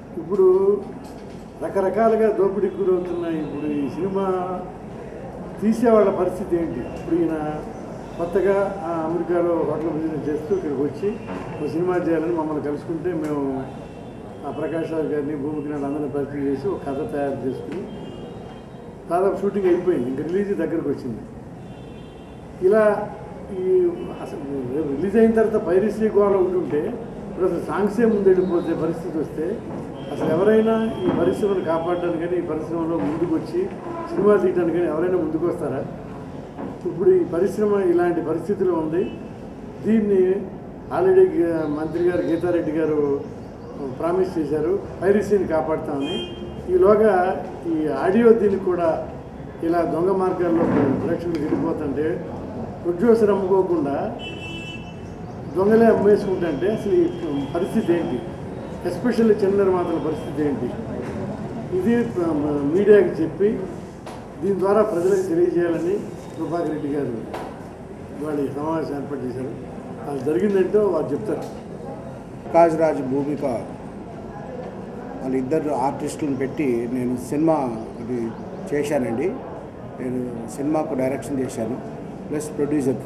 ఇప్పుడు రకరకాలుగా దోపిడీకి గురవుతున్నాయి ఇప్పుడు ఈ సినిమా తీసేవాళ్ళ పరిస్థితి ఏంటి ఇప్పుడు ఈయన కొత్తగా ఆ, అమెరికాలో హోటల్ బిజినెస్ చేస్తూ ఇక్కడికి వచ్చి ఒక సినిమా చేయాలని మమ్మల్ని కలుసుకుంటే మేము ఆ ప్రకాష్ రావు గారిని భూమికి నాడు అందరిని పరిచయం చేసి ఒక కథ తయారు చేసుకుని దాదాపు షూటింగ్ అయిపోయింది ఇంకా రిలీజ్ దగ్గరకు వచ్చింది ఇలా ఈ అసలు రిలీజ్ అయిన తర్వాత పైరసీ గోడ ఉంటుంటే ఇప్పుడు అసలు సాంగ్సే ముందు వెళ్ళిపోతే పరిస్థితి వస్తే అసలు ఎవరైనా ఈ పరిశ్రమను కాపాడడానికి కానీ ఈ పరిశ్రమలో ముందుకు వచ్చి సినిమా తీయడానికి కానీ ఎవరైనా ముందుకు వస్తారా ఇప్పుడు ఈ పరిశ్రమ ఇలాంటి పరిస్థితిలో ఉంది దీన్ని ఆల్రెడీ గే- మంత్రి గారు గీతారెడ్డి గారు ప్రామిస్ చేశారు పైరసీని కాపాడుతామని ఈలోగా ఈ ఆడియో దీన్ని కూడా ఇలా దొంగ మార్గాల్లో ప్రేక్షకులు వెళ్ళిపోతుంటే ప్రొడ్యూసర్ అమ్ముకోకుండా దొంగలే అమ్మేసుకుంటుంటే అసలు ఈ పరిస్థితి ఏంటి ఎస్పెషల్లీ చిన్న నిర్మాతల పరిస్థితి ఏంటి ఇది ప- మ- మీడియాకి చెప్పి దీని ద్వారా ప్రజలకు తెలియజేయాలని ప్రభాకర్ రెడ్డి గారు వాళ్ళ ఈ సమావేశం ఏర్పాటు చేశారు అది జరిగిందంటే వారు చెప్తారు ప్రకాష్ రాజ్ భూమిక వాళ్ళిద్దరు ఆర్టిస్టులను పెట్టి నేను సినిమా ఇది చేశానండి నేను సినిమాకు డైరెక్షన్ చేశాను ప్లస్ ప్రొడ్యూసర్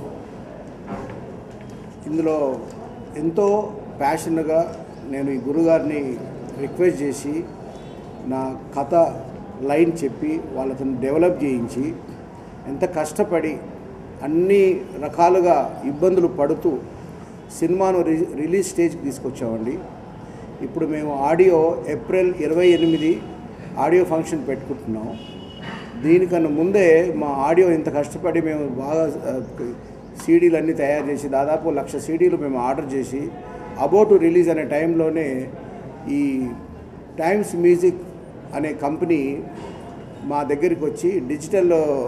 ఇందులో ఎంతో ప్యాషన్గా నేను ఈ గురుగారిని రిక్వెస్ట్ చేసి నా కథ లైన్ చెప్పి వాళ్ళతో డెవలప్ చేయించి ఎంత కష్టపడి అన్ని రకాలుగా ఇబ్బందులు పడుతూ సినిమాను రి రిలీజ్ స్టేజ్కి తీసుకొచ్చామండి ఇప్పుడు మేము ఆడియో ఏప్రిల్ ఇరవై ఎనిమిది ఆడియో ఫంక్షన్ పెట్టుకుంటున్నాం దీనికన్నా ముందే మా ఆడియో ఇంత కష్టపడి మేము బాగా సీడీలు అన్నీ తయారు చేసి దాదాపు లక్ష సీడీలు మేము ఆర్డర్ చేసి అబౌట్ రిలీజ్ అనే టైంలోనే ఈ టైమ్స్ మ్యూజిక్ అనే కంపెనీ మా దగ్గరికి వచ్చి డిజిటల్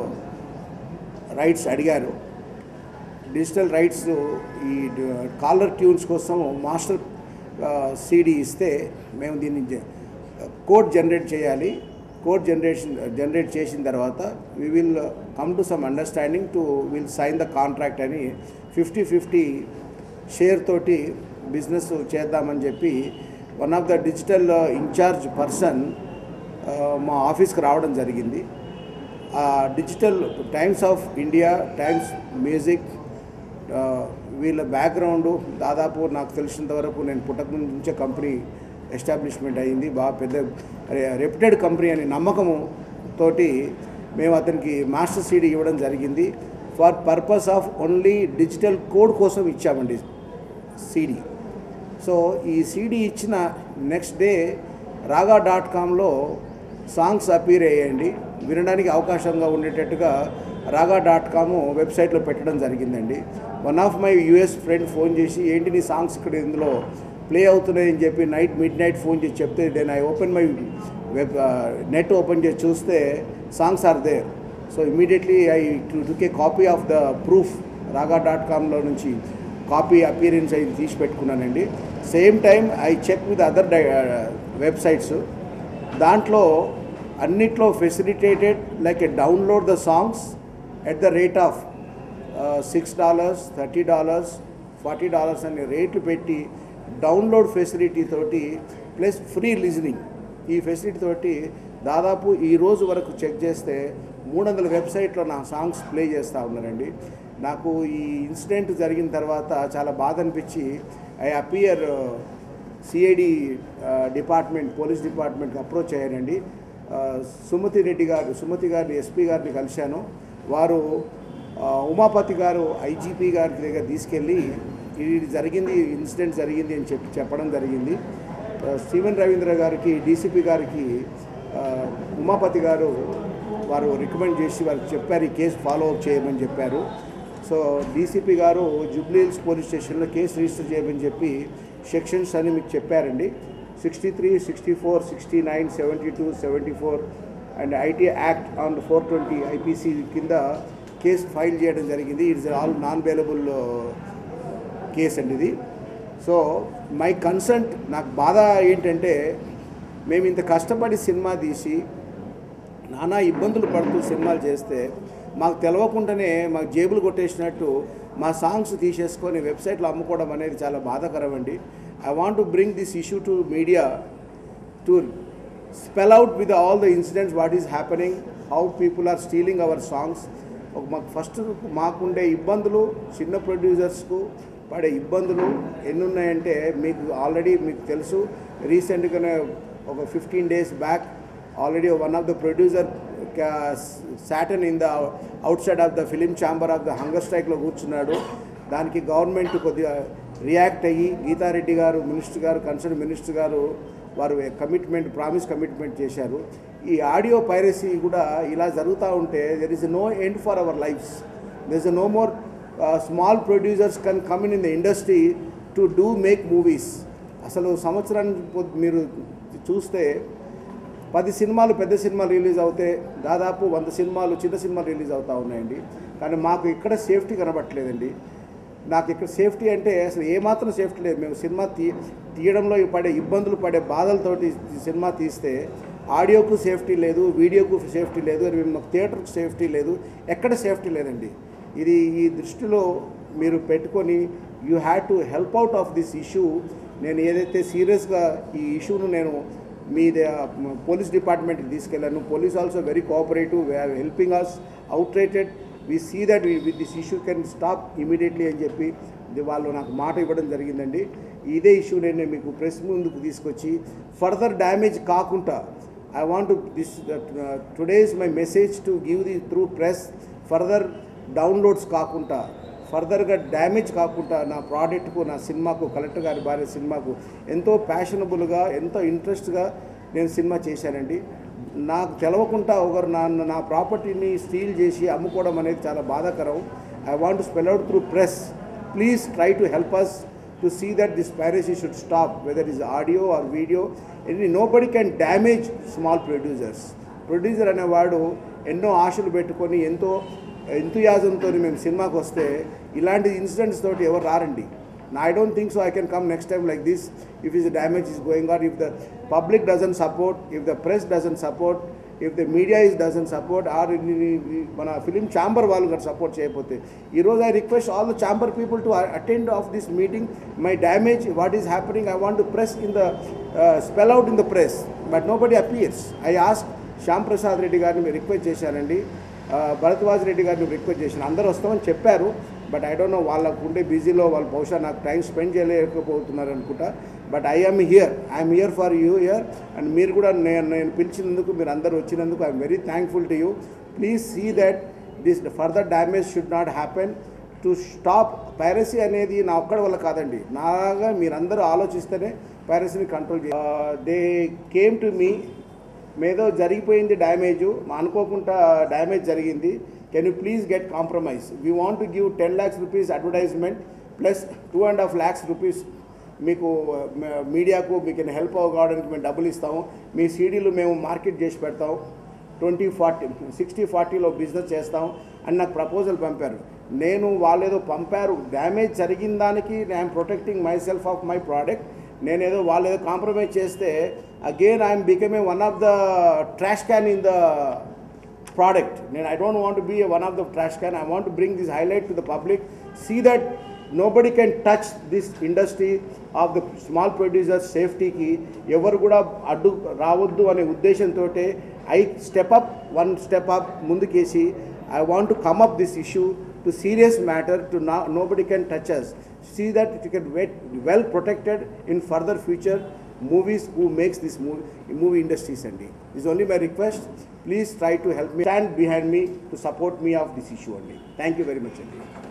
రైట్స్ అడిగారు డిజిటల్ రైట్స్ ఈ కాలర్ ట్యూన్స్ కోసం మాస్టర్ సీడీ ఇస్తే మేము దీన్ని జ- కోడ్ జనరేట్ చేయాలి కోడ్ జనరేషన్ జనరేట్ చేసిన తర్వాత we will come to some understanding to will sign the contract అని ఫిఫ్టీ ఫిఫ్టీ షేర్ తోటి బిజినెస్ చేద్దామని చెప్పి one of the digital incharge person మా ఆఫీస్కి రావడం జరిగింది ఆ digital Times of India Times music ఆ, వీళ్ళ బ్యాక్గ్రౌండ్ దాదాపు నాకు తెలిసినంత వరకు నేను పుట్టక ముందు నుంచే కంపెనీ ఎస్టాబ్లిష్మెంట్ అయింది బాగా పెద్ద రెప్యుటెడ్ కంపెనీ అనే నమ్మకము తోటి మేము అతనికి మాస్టర్ సీడీ ఇవ్వడం జరిగింది for purpose of only digital code కోసం ఇచ్చామండి సీడీ సో ఈ సీడీ ఇచ్చిన నెక్స్ట్ డే రాగా డాట్ కామ్లో సాంగ్స్ అపీర్ అయ్యాయండి వినడానికి అవకాశంగా ఉండేటట్టుగా రాగా డాట్ కామ్ వెబ్సైట్లో పెట్టడం జరిగిందండి one of my US friend phone చేసి ఏంటి నీ సాంగ్స్ ఇక్కడ ఇందులో ప్లే అవుతున్నాయని చెప్పి నైట్ మిడ్ నైట్ ఫోన్ చేసి చెప్తే then I open my web net open చేసి చూస్తే songs are there so immediately I took a copy of the proof Raaga dot కామ్లో నుంచి కాపీ అపీరెన్స్ అయి తీసి పెట్టుకున్నానండి same time I check with other websites దాంట్లో అన్నిట్లో facilitated like a download the songs at the rate of six dollars thirty dollars forty dollars అనే రేట్లు పెట్టి డౌన్లోడ్ ఫెసిలిటీ తోటి ప్లస్ ఫ్రీ లిజనింగ్ ఈ ఫెసిలిటీ తోటి దాదాపు ఈ రోజు వరకు చెక్ చేస్తే మూడు వందల వెబ్సైట్లో నా సాంగ్స్ ప్లే చేస్తూ ఉన్నారండి నాకు ఈ ఇన్సిడెంట్ జరిగిన తర్వాత చాలా బాధ అనిపించి I appear CID department police డిపార్ట్మెంట్కి అప్రోచ్ అయ్యానండి ఆ, సుమతి రెడ్డి గారు సుమతి గారిని ఎస్పీ గారిని కలిశాను వారు ఆ, ఉమాపతి గారు ఐజీపీ గారి దగ్గర తీసుకెళ్ళి ఇది జరిగింది ఇన్సిడెంట్ జరిగింది అని చెప్పి చెప్పడం జరిగింది ఆ, స్టీవెన్ రవీంద్ర గారికి డీసీపీ గారికి ఆ, ఉమాపతి గారు వారు రికమెండ్ చేసి వారికి చెప్పారు ఈ కేసు ఫాలో అప్ చేయమని చెప్పారు సో డీసీపీ గారు జూబ్లీహిల్స్ పోలీస్ స్టేషన్లో కేసు రిజిస్టర్ చేయమని చెప్పి సెక్షన్స్ అని మీకు చెప్పారండి sixty three sixty four sixty nine seventy two seventy four and IT act on four twenty IPC కింద కేసు ఫైల్ చేయడం జరిగింది it's all non available case అండి ఇది సో మై కన్సర్ట్ నాకు బాధ ఏంటంటే మేము ఇంత కష్టపడి సినిమా తీసి నానా ఇబ్బందులు పడుతూ సినిమాలు చేస్తే మాకు తెలవకుండానే మాకు జేబులు కొట్టేసినట్టు మా సాంగ్స్ తీసేసుకొని వెబ్సైట్లో అమ్ముకోవడం అనేది చాలా బాధాకరం అండి I want to bring this issue to media to spell out with all the incidents what is happening, how people are stealing our songs. ఒక మాకు ఫస్ట్ మాకుండే ఇబ్బందులు చిన్న ప్రొడ్యూసర్స్కు పడే ఇబ్బందులు ఎన్ని ఉన్నాయంటే మీకు ఆల్రెడీ మీకు తెలుసు రీసెంట్గానే ఒక fifteen days back already one of the producer sat on in the outside of the film chamber of the hunger స్ట్రైక్లో కూర్చున్నాడు దానికి గవర్నమెంట్ కొద్దిగా రియాక్ట్ అయ్యి గీతారెడ్డి గారు మినిస్టర్ గారు కన్సర్న్ మినిస్టర్ గారు వారు కమిట్మెంట్ ప్రామిస్ కమిట్మెంట్ చేశారు ఈ ఆడియో పైరసీ కూడా ఇలా జరుగుతూ ఉంటే there is no end for our lives there is no more small producers can come in in the industry to do make movies అసలు సంవత్సరానికి పొ- మీరు చూస్తే పది సినిమాలు పెద్ద సినిమాలు రిలీజ్ అవుతే దాదాపు వంద సినిమాలు చిన్న సినిమాలు రిలీజ్ అవుతూ ఉన్నాయండి కానీ మాకు ఇక్కడ సేఫ్టీ కనబట్టలేదండి నాకు ఇక్కడ సేఫ్టీ అంటే అసలు ఏమాత్రం సేఫ్టీ లేదు మేము సినిమా తీ తీయడంలో పడే ఇబ్బందులు పడే బాధలతోటి ఈ సినిమా తీస్తే ఆడియోకు సేఫ్టీ లేదు వీడియోకు సేఫ్టీ లేదు అది మాకు థియేటర్కు సేఫ్టీ లేదు ఎక్కడ సేఫ్టీ లేదండి ఇది ఈ దృష్టిలో మీరు పెట్టుకొని you had to help out of this issue నేను ఏదైతే సీరియస్గా ఈ ఇష్యూను నేను మీ పోలీస్ డిపార్ట్మెంట్కి తీసుకెళ్ళాను police also very cooperative they are helping us out rated we see that with this issue can stop immediately అని చెప్పి ఇది వాళ్ళు నాకు మాట ఇవ్వడం జరిగిందండి ఇదే ఇష్యూ నేను మీకు ప్రెస్ ముందుకు తీసుకొచ్చి ఫర్దర్ డ్యామేజ్ కాకుండా I want this today's my message to give the through press further downloads కాకుండా ఫర్దర్గా డ్యామేజ్ కాకుండా నా ప్రోడక్ట్కు నా సినిమాకు కలెక్టర్ గారి భార్య సినిమాకు ఎంతో ప్యాషనబుల్గా ఎంతో ఇంట్రెస్ట్గా నేను సినిమా చేశానండి నాకు తెలవకుండా ఒకరు నా నా ప్రాపర్టీని స్టీల్ చేసి అమ్ముకోవడం అనేది చాలా బాధాకరం I want spell out through press please try to help us to see that this piracy should stop whether is audio or video any nobody can damage small producers producer అనేవాడు ఎన్నో ఆశలు పెట్టుకొని ఎంతో ఎంతుయాజంతో మేము సినిమాకి వస్తే ఇలాంటి incidents తోటి ఎవరు రారండి I don't think so I can come next time like this if is damage is going or if the public doesn't support if the press doesn't support if the media is doesn't support or మన film chamber వాళ్ళు కూడా support చేయకపోతే ఈరోజు I request all the chamber people to attend of this meeting my damage what is happening I want to press in the spell out in the press but nobody appears I ask Shyam Prasad Reddy గారిని మీరు request చేశానండి ఆ, భరద్వాజ్ రెడ్డి గారిని request చేశాను అందరూ వస్తామని చెప్పారు but I don't know వాళ్ళకు ఉండే బిజీలో వాళ్ళు బహుశా నాకు టైం స్పెండ్ చేయలేకపోతున్నారు అనుకుంటా but I'm here I'm here for you here and మీరు కూడా నేను నేను పిలిచినందుకు మీరు అందరూ వచ్చినందుకు I'm very thankful to you please see that this further damage should not happen to stop piracy అనేది నా ఒక్కడి వల్ల కాదండి నాగా మీరందరూ ఆలోచిస్తేనే పైరసీని కంట్రోల్ చే దే కేమ్ టు మీ మేదో జరిగిపోయింది డ్యామేజ్ అనుకోకుండా డ్యామేజ్ జరిగింది can you please get compromise we want to give ten lakhs rupees advertisement plus two and half lakhs rupees మీకు మ- మీడియాకు మీకు హెల్ప్ అవ్వడానికి మేము డబ్బులు ఇస్తాము మీ సీడీలు మేము మార్కెట్ చేసి పెడతాం ట్వంటీ ఫార్టీ సిక్స్టీ ఫార్టీలో బిజినెస్ చేస్తాం అని నాకు ప్రపోజల్ పంపారు నేను వాళ్ళేదో పంపారు డ్యామేజ్ జరిగిన దానికి I'm protecting myself of my product నేనేదో వాళ్ళు ఏదో కాంప్రమైజ్ చేస్తే again I'm become a one of the trash can in the product. Then I don't want to be a one of the trash can. I want to bring this highlight to the public. See that nobody can touch this industry of the small producers సేఫ్టీకి ఎవరు కూడా అడ్డు రావద్దు అనే ఉద్దేశంతో I step up one step up ముందుకేసి I want to come up this issue to serious matter to నా nobody can touch us see that it can wet well protected in further future movies who makes this movie movie industries అండి is only my request please try to help me stand behind me to support me of this issue అండి thank you very much అండి